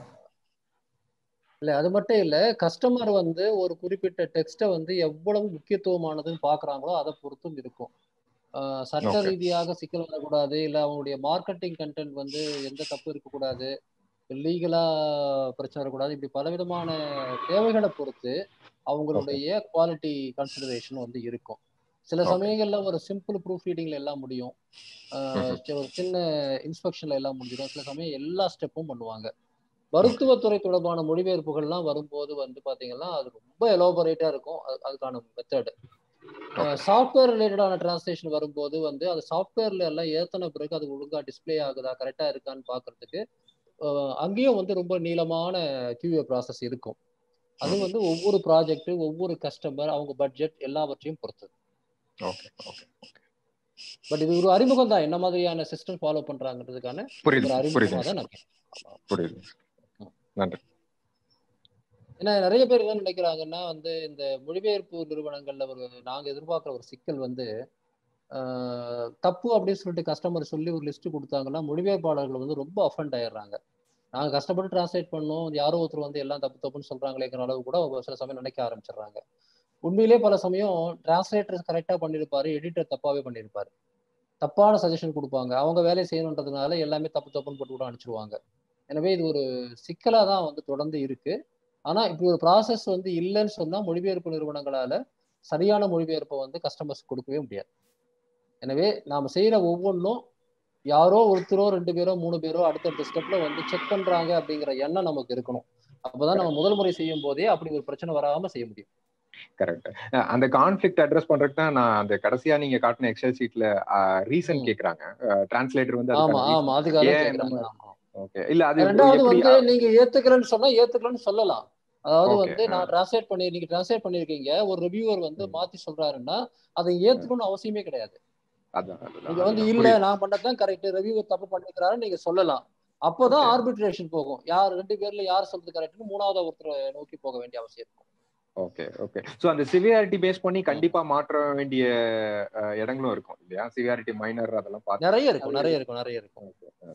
இல்ல அது மட்டும் இல்ல கஸ்டமர் வந்து ஒரு குறிப்பிட்ட டெக்ஸ்ட்டை வந்து எவ்வளவு முக்கியத்துவமானதுன்னு பாக்குறாங்களோ அதை பொறுத்தும் இருக்கும் ஆஹ் சட்ட Okay. ரீதியாக சிக்கல் வரக்கூடாது இல்ல அவங்களுடைய மார்க்கெட்டிங் கண்டென்ட் வந்து எந்த தப்பு இருக்கக்கூடாது லீகலா பிரச்சனை வரக்கூடாது இப்படி பலவிதமான தேவைகளை பொறுத்து அவங்களுடைய குவாலிட்டி கன்சிடரேஷன் வந்து இருக்கும் சில Okay. சமயங்கள்ல ஒரு சிம்பிள் ப்ரூஃப் ரீடிங்ல எல்லாம் முடியும் ஆஹ் Mhm. சி- ஒரு சின்ன இன்ஸ்பெக்ஷன்ல எல்லாம் முடிஞ்சிடும் சில சமயம் எல்லா ஸ்டெப்பும் பண்ணுவாங்க மருத்துவத்துறை தொடர்பான மொழிபெயர்ப்புகள்லாம் வரும்போது வந்து பாத்தீங்கன்னா அது ரொம்ப எலோபரேட்டா இருக்கும் அது- அதுக்கான மெத்தட் சாஃப்ட்வேர் ரிலேட்டடான டிரான்ஸ்லேஷன் வரும்போது வந்து அது சாஃப்ட்வேர்ல எல்லாம் ஏத்தன பிறகு அது ஒழுங்கா டிஸ்ப்ளே ஆகுதா கரெக்டா இருக்கான்னு பாக்குறதுக்கு அஹ் அங்கேயும் வந்து ரொம்ப நீளமான கியூஏ ப்ராசஸ் இருக்கும் அது வந்து ஒவ்வொரு ப்ராஜெக்ட் ஒவ்வொரு கஸ்டமர் அவங்க பட்ஜெட் எல்லாவற்றையும் பொறுத்தது ஓகே ஓகே பட் இது ஒரு அறிமுகம் தான் என்ன மாதிரியான சிஸ்டம் ஃபாலோ பண்றாங்கன்றதுக்கான புரியுது ஒரு அறிமுகமா புரியுது தான் நான் புரியுது நன்றி ஏன்னா நிறைய பேர் என்ன நினைக்கிறாங்கன்னா வந்து இந்த மொழிபெயர்ப்பு நிறுவனங்கள்ல ஒரு நாங்க எதிர்பார்க்குற ஒரு சிக்கல் வந்து ஆஹ், தப்பு அப்படின்னு சொல்லிட்டு கஸ்டமர் சொல்லி ஒரு லிஸ்ட் கொடுத்தாங்கன்னா மொழிபெயர்ப்பாளர்கள் வந்து ரொம்ப அஃபண்ட் ஆயிடுறாங்க நாங்க கஷ்டப்பட்டு டிரான்ஸ்லேட் பண்ணோம் யாரோ ஒருத்தர் வந்து எல்லாம் தப்பு தப்புன்னு சொல்றாங்களேங்கிற அளவு கூட ஒரு சில சமயம் நினைக்க ஆரம்பிச்சிடுறாங்க உண்மையிலே பல சமயம் டிரான்ஸ்லேட்டர் கரெக்டா பண்ணியிருப்பாரு எடிட்டர் தப்பாவே பண்ணியிருப்பாரு தப்பான சஜஷன் கொடுப்பாங்க அவங்க வேலையை செய்யணுன்றதுனால எல்லாமே தப்பு தப்புன்னு போட்டு கூட அனுப்பிச்சிருவாங்க எனவே இது ஒரு சிக்கலா தான் வந்து தொடர்ந்து இருக்கு ஆனா இப்படி ஒரு ப்ராசஸ் வந்து இல்லைன்னு சொன்னா மொழிபெயர்ப்பு நிறுவனங்களால சரியான மொழிபெயர்ப்பை வந்து கஸ்டமர்ஸ் கொடுக்கவே முடியாது எனவே நாம செய்யற ஒவ்வொன்றும் யாரோ ஒருத்தரோ ரெண்டு பேரோ மூணு பேரோ அடுத்தடுத்த ஸ்டெப்ல வந்து செக் பண்றாங்க அப்படிங்கிற எண்ணம் நமக்கு இருக்கணும் அப்பதான் நம்ம முதல் முறை செய்யும் போதே அப்படி ஒரு பிரச்சனை வராம செய்ய முடியும் கரெக்ட் அந்த கான்ஃபிளிக்ட் அட்ரஸ் பண்றதுக்கு தான் நான் அந்த கடைசியா நீங்க காட்டின எக்ஸல் ஷீட்ல ரீசன் ம். கேக்குறாங்க டிரான்ஸ்லேட்டர் வந்து ஆமா ஆமா அதுக்காக ஏன் கேக்குறாங்க நம்ம- ஆமா. ஓகே இல்ல அது ரெண்டாவது எப்படி வந்து நீங்க ஏத்துக்கலன்னு சொன்னா ஏத்துக்கலன்னு சொல்லலாம் அதாவது Okay, வந்து நான் ஆ. டிரான்ஸ்லேட் பண்ணி நீங்க டிரான்ஸ்லேட் பண்ணிருக்கீங்க ஒரு ரிவ்யூவர் வந்து ம். மாத்தி சொல்றாருன்னா அதை ஏத்துக்கணும்னு அவசியமே கிடையாது அதான் அதுதான், நீங்க வந்து அதுதான். இல்ல புரியுது. நான் பண்ணதான் கரெக்ட் ரிவ்யூவர் தப்பு பண்ணிக்கிறாரு நீங்க சொல்லலாம் அப்பதான் Okay. ஆர்பிட்ரேஷன் போகும் யார் ரெண்டு பேர்ல யார் சொல்றது கரெக்ட்னு மூணாவது ஒருத்தரை நோக்கி போக வேண்டிய அவசியம் இருக்கும் ஓகே ஓகே சோ அந்த சிவியாரிட்டி பேஸ் பண்ணி கண்டிப்பா மாற்ற வேண்டிய அஹ், இடங்களும் இருக்கும் இல்லையா சிவியாரிட்டி மைனர் அதெல்லாம் பார்த்து நிறைய இருக்கும் நிறைய இருக்கும் நிறைய இருக்கும்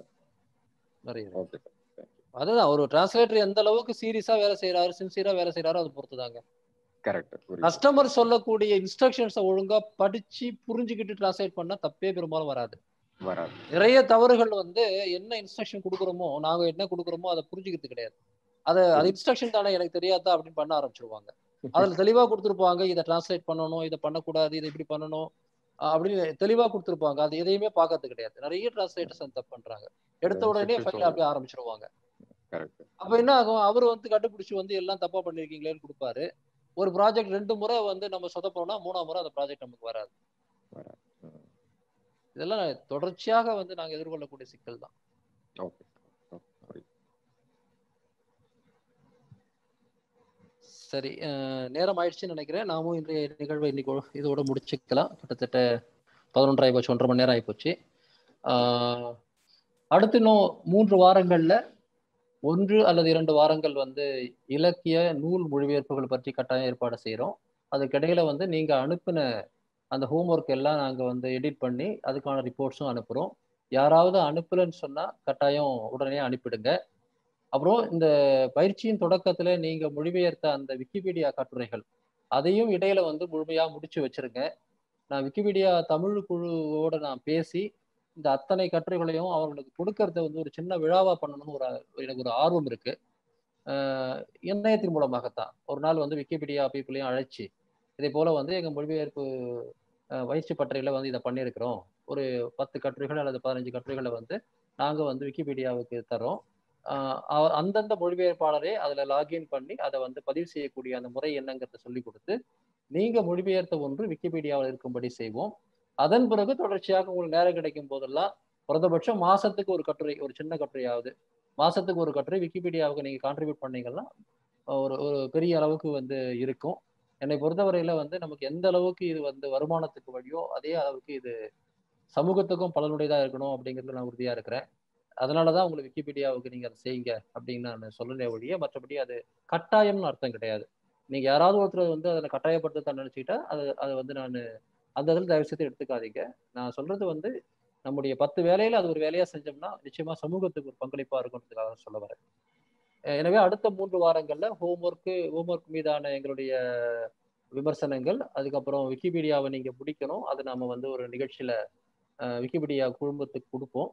நிறைய இருக்கும் ஓகே அதுதான் ஒரு டிரான்ஸ்லேட்டர் எந்த அளவுக்கு சீரியஸா வேலை செய்யறாரு சின்சியரா வேலை செய்யறாரோ அது பொறுத்துதாங்க கரெக்ட் புரியுது கஸ்டமர் சொல்லக்கூடிய இன்ஸ்ட்ரக்ஷன்ஸை ஒழுங்கா படிச்சு புரிஞ்சுக்கிட்டு டிரான்ஸ்லேட் பண்ணா தப்பே பெரும்பாலும் வராது வராது நிறைய தவறுகள் வந்து என்ன இன்ஸ்ட்ரக்ஷன் கொடுக்குறோமோ நாங்க என்ன கொடுக்குறோமோ அதை புரிஞ்சுக்கிறது கிடையாது அது அது இன்ஸ்ட்ரக்ஷன் தானே எனக்கு தெரியாதா அப்படின்னு பண்ண ஆரம்பிச்சிருவாங்க அதுல தெளிவா கொடுத்துருப்பாங்க இதை டிரான்ஸ்லேட் பண்ணணும் இதை பண்ணக்கூடாது இதை இப்படி பண்ணணும் அஹ் அப்படின்னு தெளிவா கொடுத்துருப்பாங்க அது எதையுமே பார்க்கறது கிடையாது நிறைய டிரான்ஸ்லேட்டர்ஸ் அந்த தப்பு பண்றாங்க எடுத்த உடனே ஃபைல் அப்படியே ஆரம்பிச்சிருவாங்க கரெக்ட் அப்ப என்ன ஆகும் அவர் வந்து கண்டுபிடிச்சு வந்து எல்லாம் தப்பா பண்ணிருக்கீங்களேன்னு கொடுப்பாரு ஒரு ப்ராஜெக்ட் ரெண்டு முறை வந்து நம்ம சொதப்போம்னா மூணாம் முறை அந்த ப்ராஜெக்ட் நமக்கு வராது வராது. ம். இதெல்லாம் தொடர்ச்சியாக வந்து நாங்க எதிர்கொள்ளக்கூடிய சிக்கல் தான் ஓகே புரியுது சரி அஹ் நேரம் ஆயிடுச்சுன்னு நினைக்கிறேன் நாமும் இன்றைய நிகழ்வை இன்னைக்கு ஒ- இதோட முடிச்சுக்கலாம் கிட்டத்தட்ட பதினொன்றரை ஆகி போச்சு ஒன்றரை மணி நேரம் ஆகி போச்சு ஆஹ் அடுத்து இன்னும் மூன்று வாரங்கள்ல ஒன்று அல்லது இரண்டு வாரங்கள் வந்து இலக்கிய நூல் மொழிபெயர்ப்புகள் பற்றி கட்டாயம் ஏற்பாடு செய்கிறோம் அதுக்கிடையில வந்து நீங்க அனுப்பின அந்த ஹோம்ஒர்க் எல்லாம் நாங்கள் வந்து எடிட் பண்ணி அதுக்கான ரிப்போர்ட்ஸும் அனுப்புகிறோம் யாராவது அனுப்பலைன்னு சொன்னால் கட்டாயம் உடனே அனுப்பிடுங்க அப்புறம் இந்த பயிற்சியின் தொடக்கத்தில் நீங்கள் மொழிபெயர்த்த அந்த விக்கிபீடியா கட்டுரைகள் அதையும் இடையில வந்து முழுமையாக முடிச்சு வச்சிருங்க நான் விக்கிபீடியா தமிழ் குழுவோட நான் பேசி இந்த அத்தனை கட்டுரைகளையும் அவர்களுக்கு கொடுக்கறத வந்து ஒரு சின்ன விழாவா பண்ணணும்னு ஒரு எனக்கு ஒரு ஆர்வம் இருக்கு இணையத்தின் மூலமாகத்தான் ஒரு நாள் வந்து விக்கிபீடியா பீப்புளையும் அழைச்சி இதே போல வந்து எங்க மொழிபெயர்ப்பு பயிற்சி பட்டறையில வந்து இதை பண்ணியிருக்கிறோம் ஒரு பத்து கட்டுரைகள் அல்லது பதினஞ்சு கட்டுரைகளை வந்து நாங்க வந்து விக்கிபீடியாவுக்கு தரோம் அந்தந்த மொழிபெயர்ப்பாளரே அதுல லாகின் பண்ணி அதை வந்து பதிவு செய்யக்கூடிய அந்த முறை என்னங்கிறத சொல்லி கொடுத்து நீங்க மொழிபெயர்த்த ஒன்று விக்கிபீடியாவில் இருக்கும்படி செய்வோம் அதன் பிறகு தொடர்ச்சியாக உங்களுக்கு நேரம் கிடைக்கும் போதெல்லாம் குறைந்தபட்சம் மாசத்துக்கு ஒரு கட்டுரை ஒரு சின்ன கட்டுரையாவது மாசத்துக்கு ஒரு கட்டுரை விக்கிபீடியாவுக்கு நீங்க கான்ட்ரிபியூட் பண்ணீங்கன்னா ஒரு ஒரு பெரிய அளவுக்கு வந்து இருக்கும் என்னை பொறுத்தவரையில வந்து நமக்கு எந்த அளவுக்கு இது வந்து வருமானத்துக்கு வழியோ அதே அளவுக்கு இது சமூகத்துக்கும் பலனுடையதா இருக்கணும் அப்படிங்கிறது நான் உறுதியா இருக்கிறேன் அதனாலதான் உங்களுக்கு விக்கிபீடியாவுக்கு நீங்க அதை செய்யுங்க அப்படின்னு நான் சொல்லலே ஒழிய மற்றபடி அது கட்டாயம்னு அர்த்தம் கிடையாது நீங்க யாராவது ஒருத்தர் வந்து அதை கட்டாயப்படுத்த நினைச்சுக்கிட்டா அது அதை வந்து நான் அந்த இதில் தயவு செய்து எடுத்துக்காதீங்க நான் சொல்றது வந்து நம்முடைய பத்து வேலையில அது ஒரு வேலையா செஞ்சோம்னா நிச்சயமா சமூகத்துக்கு ஒரு பங்களிப்பா இருக்கும்ன்றதுக்காக சொல்ல வரேன் எனவே அடுத்த மூன்று வாரங்கள்ல ஹோம்ஒர்க்கு ஹோம்ஒர்க் மீதான எங்களுடைய விமர்சனங்கள் அதுக்கப்புறம் விக்கிபீடியாவை நீங்க முடிக்கணும் அது நாம வந்து ஒரு நிகழ்ச்சியில விக்கிபீடியா குழுமத்துக்கு கொடுப்போம்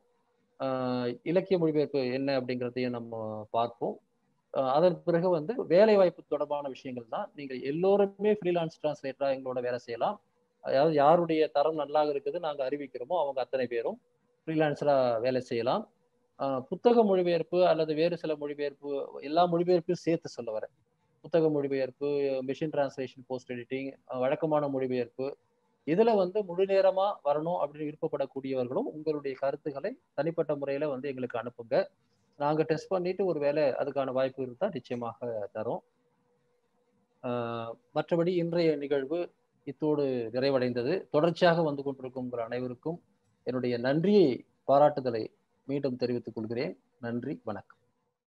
இலக்கிய மொழிபெயர்ப்பு என்ன அப்படிங்கிறதையும் நம்ம பார்ப்போம் அதன் பிறகு வந்து வேலை வாய்ப்பு தொடர்பான விஷயங்கள் தான் நீங்க எல்லோருமே ஃப்ரீலான்ஸ் டிரான்ஸ்லேட்டரா எங்களோட வேலை செய்யலாம் அதாவது யாருடைய தரம் நல்லாக இருக்குது நாங்கள் அறிவிக்கிறோமோ அவங்க அத்தனை பேரும் ஃப்ரீலான்ஸரா வேலை செய்யலாம் புத்தக மொழிபெயர்ப்பு அல்லது வேறு சில மொழிபெயர்ப்பு எல்லா மொழிபெயர்ப்பையும் சேர்த்து சொல்ல வரேன் புத்தக மொழிபெயர்ப்பு மிஷின் டிரான்ஸ்லேஷன் போஸ்ட் எடிட்டிங் வழக்கமான மொழிபெயர்ப்பு இதுல வந்து முழு நேரமா வரணும் அப்படின்னு விருப்பப்படக்கூடியவர்களும் உங்களுடைய கருத்துக்களை தனிப்பட்ட முறையில வந்து எங்களுக்கு அனுப்புங்க நாங்க டெஸ்ட் பண்ணிட்டு ஒரு வேலை அதுக்கான வாய்ப்பு இருந்தால் நிச்சயமாக தரோம் மற்றபடி இன்றைய நிகழ்வு இத்தோடு நிறைவடைந்தது தொடர்ச்சியாக வந்து கொண்டிருக்கும் உங்கள் அனைவருக்கும் என்னுடைய நன்றியை பாராட்டுதலை மீண்டும் தெரிவித்துக் கொள்கிறேன் நன்றி வணக்கம்